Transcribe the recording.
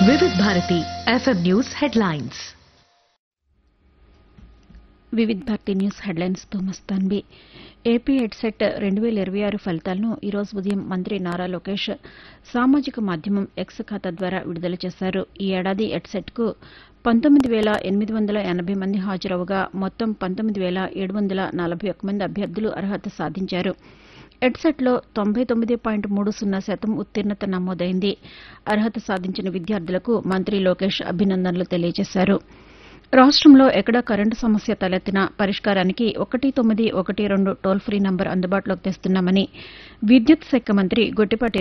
వివిధ Bharati FM news headlines Vividh Bharati news headlines తో Mastanbi AP headset రెండు వేల ఇరవై ఆరు ఫలితాలను ఈరోజు ఉదయం మంత్రి నారా లోకేష్ సామాజిక మాధ్యమం ఎక్స్ ఖాతా ద్వారా విడుదల చేశారు ఈ ఏడాది హెడ్సెట్కు పంతొమ్మిది వేల ఎనిమిది వందల ఎనభై మంది హాజరవగా మొత్తం పంతొమ్మిది వేల ఏడు వందల నలభై ఒక్క మంది అభ్యర్థులు అర్హత సాధించారు ఎడ్సెట్లో తొంభై తొమ్మిది పాయింట్ మూడు సున్నా శాతం ఉత్తీర్ణత నమోదైంది అర్హత సాధించిన విద్యార్థులకు మంత్రి లోకేష్ అభినందనలు తెలియజేశారు రాష్టంలో ఎక్కడా కరెంటు సమస్య తలెత్తినా పరిష్కారానికి ఒకటి తొమ్మిది ఒకటి రెండు టోల్ ఫ్రీ నంబర్ అందుబాటులోకి తెస్తున్నామని విద్యుత్ శాఖ మంత్రి గొట్టిపాటి